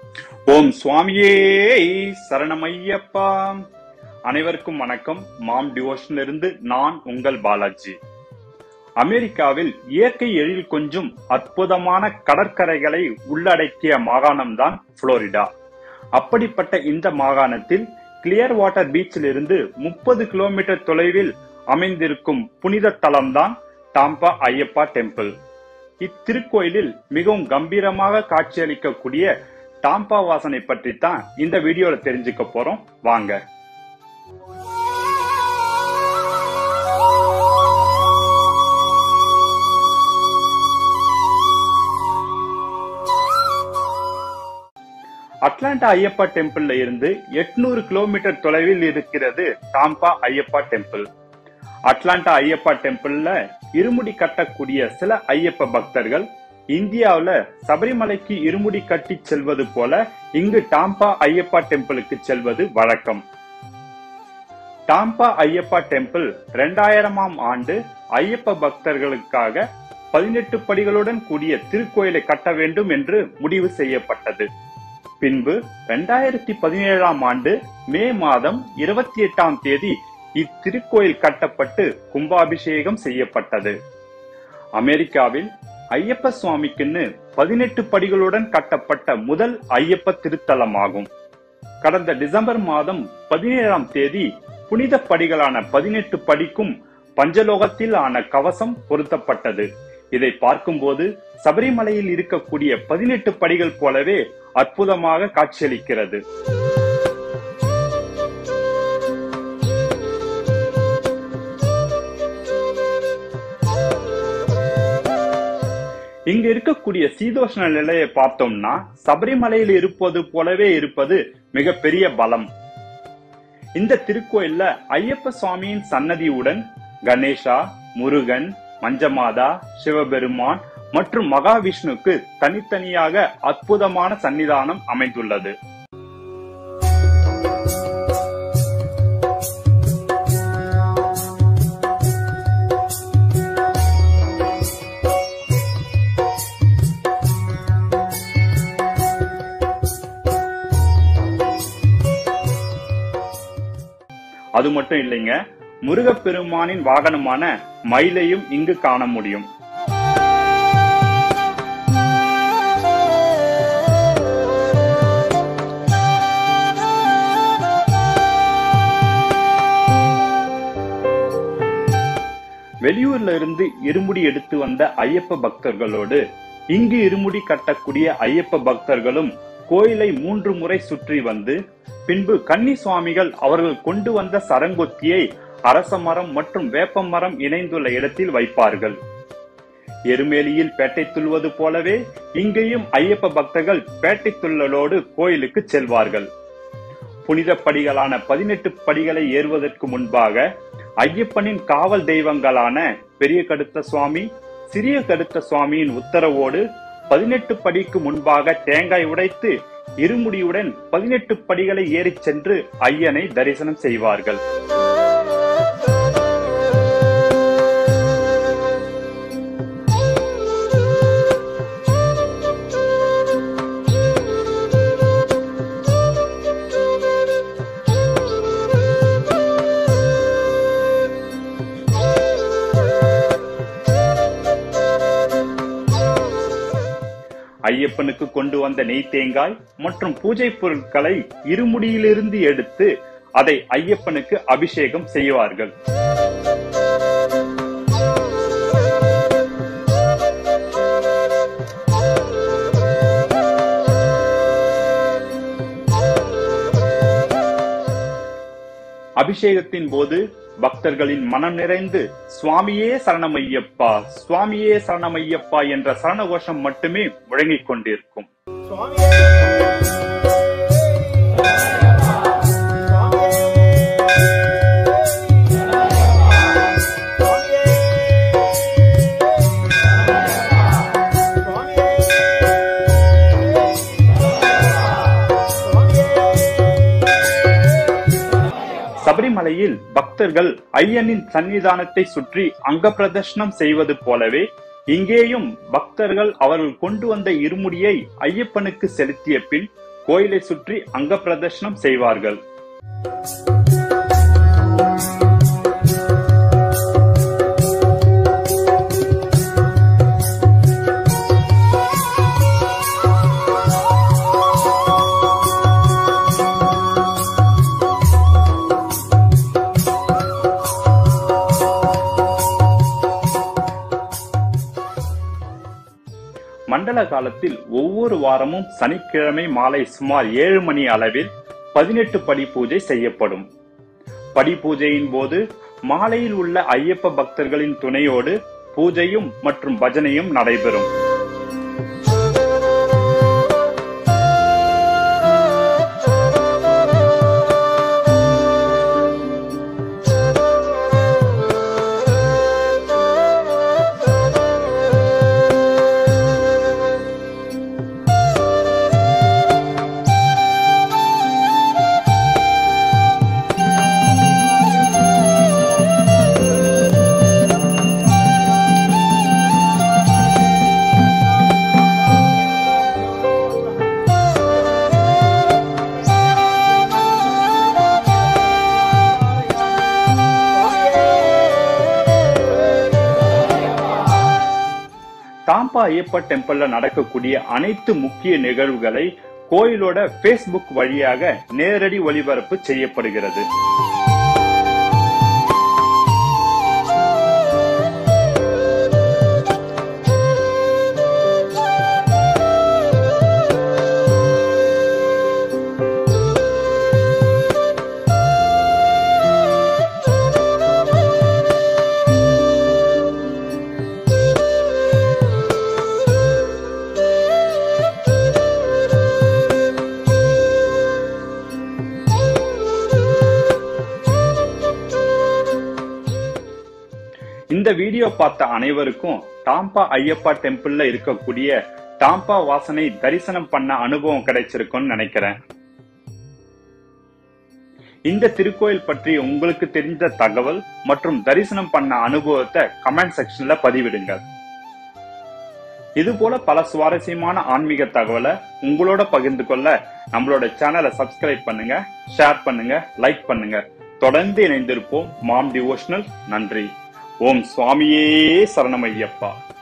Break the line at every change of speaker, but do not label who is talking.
ஓம் சுவாமியே சரணமையப்பா அனைவருக்கும் வணக்கம் மாம் டிவோஷன்ல இருந்து நான் உங்கள் பாலாஜி அமெரிக்காவில் இயற்கை எழில் கொஞ்சும் அற்புதமான கடற்கரைகளை உள்ளடக்கிய மாகாணம்தான் புளோரிடா அப்படிப்பட்ட இந்த மாகாணத்தில் கிளியர் வாட்டர் பீச்சில் இருந்து முப்பது கிலோமீட்டர் தொலைவில் அமைந்திருக்கும் புனித தலம்தான் டாம்பா ஐயப்பா டெம்பிள் இத்திருக்கோயிலில் மிகவும் கம்பீரமாக காட்சியளிக்கக்கூடிய டாம்பா வாசனை பற்றி தான் இந்த வீடியோல தெரிஞ்சுக்க போறோம் வாங்க அட்லாண்டா ஐயப்பா டெம்பிள்ல இருந்து எட்நூறு கிலோமீட்டர் தொலைவில் இருக்கிறது Tampa Ayyappa temple Atlanta Ayyappa டெம்பிள்ல இருமுடி கட்டக்கூடிய சில ஐயப்ப பக்தர்கள் இந்தியாவுல சபரிமலைக்கு இருமுடி கட்டி செல்வது போல இங்கு டாம்பா ஐயப்பா டெம்பிளுக்கு செல்வது வழக்கம் டாம்பா ஐயப்பா டெம்பிள் இரண்டாயிரமாம் ஆண்டு ஐயப்ப பக்தர்களுக்காக பதினெட்டு படிகளுடன் கூடிய திருக்கோயிலை கட்ட வேண்டும் என்று முடிவு செய்யப்பட்டது பின்பு இரண்டாயிரத்தி பதினேழாம் ஆண்டு மே மாதம் இருபத்தி எட்டாம் தேதி இத்திருக்கோயில் கட்டப்பட்டு கும்பாபிஷேகம் செய்யப்பட்டது அமெரிக்காவில் ஐயப்ப சுவாமிக்குன்னு பதினெட்டு படிகளுடன் கட்டப்பட்ட முதல் ஐயப்ப திருத்தலமாகும் கடந்த டிசம்பர் மாதம் பதினேழாம் தேதி புனித படிகளான பதினெட்டு படிக்கும் பஞ்சலோகத்தில் ஆன கவசம் பொருத்தப்பட்டது இதை பார்க்கும்போது சபரிமலையில் இருக்கக்கூடிய பதினெட்டு படிகள் போலவே அற்புதமாக காட்சியளிக்கிறது இங்க இருக்கக்கூடிய சீதோஷ்ண நிலையை பார்த்தோம்னா சபரிமலையில் இருப்பது போலவே இருப்பது மிகப்பெரிய பலம் இந்த திருக்கோயில்ல ஐயப்ப சுவாமியின் சன்னதியுடன் கணேசா முருகன் மஞ்சமாதா சிவபெருமான் மற்றும் மகாவிஷ்ணுக்கு தனித்தனியாக அற்புதமான சன்னிதானம் அமைந்துள்ளது அது மட்டும் இல்லைங்க முருகப்பெருமானின் வாகனமான மயிலையும் இங்கு காண முடியும் வெளியூர்ல இருந்து இருமுடி எடுத்து வந்த ஐயப்ப பக்தர்களோடு இங்கு இருமுடி கட்டக்கூடிய ஐயப்ப பக்தர்களும் கோயிலை மூன்று முறை சுற்றி வந்து பின்பு கன்னி சுவாமிகள் அவர்கள் கொண்டு வந்த சரங்கொத்தியை அரச மரம் மற்றும் வேப்ப மரம் இணைந்துள்ள இடத்தில் வைப்பார்கள் எருமேலியில் பேட்டை துள்வது போலவே இங்கேயும் ஐயப்ப பக்தர்கள் பேட்டை துள்ளலோடு கோயிலுக்கு செல்வார்கள் புனித படிகளான பதினெட்டு படிகளை ஏறுவதற்கு முன்பாக ஐயப்பனின் காவல் தெய்வங்களான பெரிய கடுத்த சுவாமி சிறிய கடுத்த சுவாமியின் உத்தரவோடு பதினெட்டு படிக்கு முன்பாக தேங்காய் உடைத்து இருமுடியுடன் பதினெட்டு படிகளை ஏறிச் சென்று ஐயனை தரிசனம் செய்வார்கள் ஐயப்பனுக்கு கொண்டு வந்த நெய் தேங்காய் மற்றும் பூஜை பொருட்களை இருமுடியிலிருந்து எடுத்து அதை ஐயப்பனுக்கு அபிஷேகம் செய்வார்கள் அபிஷேகத்தின் போது பக்தர்களின் மனம் நிறைந்து சுவாமியே சரணமையப்பா சுவாமியே சரணமையப்பா என்ற சரண கோஷம் மட்டுமே முழங்கிக் கொண்டிருக்கும் சபரிமலையில் பக்தர்கள் ஐயனின் சன்னிதானத்தை சுற்றி அங்க பிரதர்ஷனம் செய்வது போலவே இங்கேயும் பக்தர்கள் அவர்கள் கொண்டு வந்த இருமுடியை ஐயப்பனுக்கு செலுத்திய பின் கோயிலை சுற்றி அங்க பிரதர்ஷனம் செய்வார்கள் மண்டல காலத்தில் ஒவ்வொரு வாரமும் சனிக்கிழமை மாலை சுமார் ஏழு மணி அளவில் பதினெட்டு படி பூஜை செய்யப்படும் படி பூஜையின் போது மாலையில் உள்ள ஐயப்ப பக்தர்களின் துணையோடு பூஜையும் மற்றும் பஜனையும் நடைபெறும் தாம்பா ஐயப்ப டெம்பிள்ல நடக்கக்கூடிய அனைத்து முக்கிய நிகழ்வுகளை கோயிலோட ஃபேஸ்புக் வழியாக நேரடி ஒளிபரப்பு செய்யப்படுகிறது இந்த வீடியோ பார்த்த அனைவருக்கும் டாம்பா ஐயப்பா டெம்பிள்ல இருக்கக்கூடிய டாம்பா வாசனை தரிசனம் பண்ண அனுபவம் கிடைச்சிருக்கும்னு நினைக்கிறேன் இந்த திருக்கோயில் பற்றி உங்களுக்கு தெரிந்த தகவல் மற்றும் தரிசனம் பண்ண அனுபவத்தை கமெண்ட் செக்ஷன்ல பதிவிடுங்க இது போல பல சுவாரஸ்யமான ஆன்மீக தகவலை உங்களோட பகிர்ந்து கொள்ள நம்மளோட சேனலை சப்ஸ்கிரைப் பண்ணுங்க ஷேர் பண்ணுங்க லைக் பண்ணுங்க தொடர்ந்து இணைந்திருப்போம் மாம் டிவோஷனல் நன்றி ஓம் சுவாமியே சரணமையப்பா